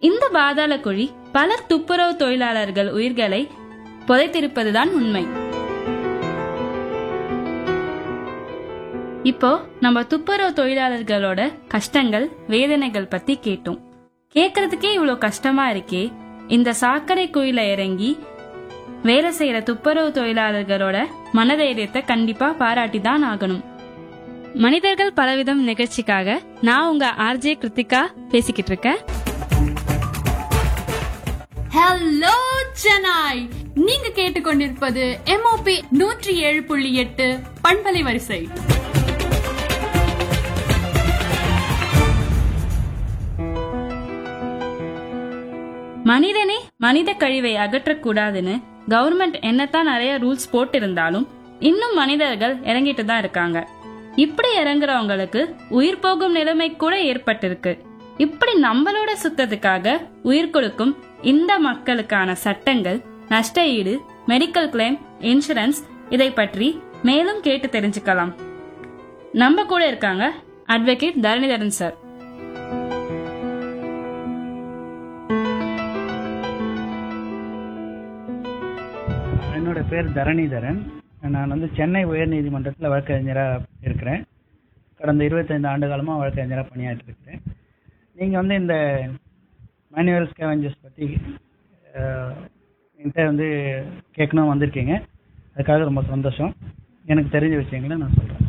இந்த பாதாள குழி பல துப்புரவு தொழிலாளர்கள் உயிர்களை புதைத்திருப்பதுதான் உண்மை இப்போ நம்ம துப்புரவு தொழிலாளர்களோட கஷ்டங்கள் வேதனைகள் பத்தி கேட்டோம் கேக்குறதுக்கே இவ்வளவு கஷ்டமா இருக்கே இந்த சாக்கடை குழியில இறங்கி வேலை செய்யற துப்புரவு தொழிலாளர்களோட மனதைரியத்தை கண்டிப்பா பாராட்டி தான் ஆகணும் மனிதர்கள் பலவிதம் நிகழ்ச்சிக்காக நான் உங்க ஆர்ஜே கிருத்திகா பேசிக்கிட்டு இருக்கேன் ஹலோ சென்னாய் நீங்க கேட்டுக்கொண்டிருப்பது எம்ஓபி நூற்றி ஏழு புள்ளி எட்டு பண்பலை வரிசை மனிதனே மனித கழிவை அகற்றக்கூடாதுன்னு கவர்மெண்ட் என்னத்தான் நிறைய ரூல்ஸ் போட்டிருந்தாலும் இன்னும் மனிதர்கள் இறங்கிட்டு தான் இருக்காங்க இப்படி இறங்குறவங்களுக்கு உயிர் போகும் நிலைமை கூட ஏற்பட்டிருக்கு இப்படி நம்மளோட சுத்தத்துக்காக உயிர் கொடுக்கும் இந்த மக்களுக்கான சட்டங்கள் நஷ்ட ஈடு மெடிக்கல் கிளைம் இன்சூரன்ஸ் இதை பற்றி மேலும் கேட்டு தெரிஞ்சுக்கலாம் நம்ம கூட இருக்காங்க அட்வொகேட் தரணிதரன் சார் என்னோட பேர் தரணிதரன் நான் வந்து சென்னை உயர்நீதிமன்றத்தில் வழக்கறிஞராக இருக்கிறேன் கடந்த இருபத்தைந்து ஆண்டு காலமாக வழக்கறிஞராக பணியாற்றி இருக்கிறேன் நீங்கள் வந்து இந்த மேனுவல் ஸ்கேவஞ்சர்ஸ் பற்றி என்கிட்ட வந்து கேட்கணும் வந்திருக்கீங்க அதுக்காக ரொம்ப சந்தோஷம் எனக்கு தெரிஞ்ச விஷயங்களை நான் சொல்கிறேன்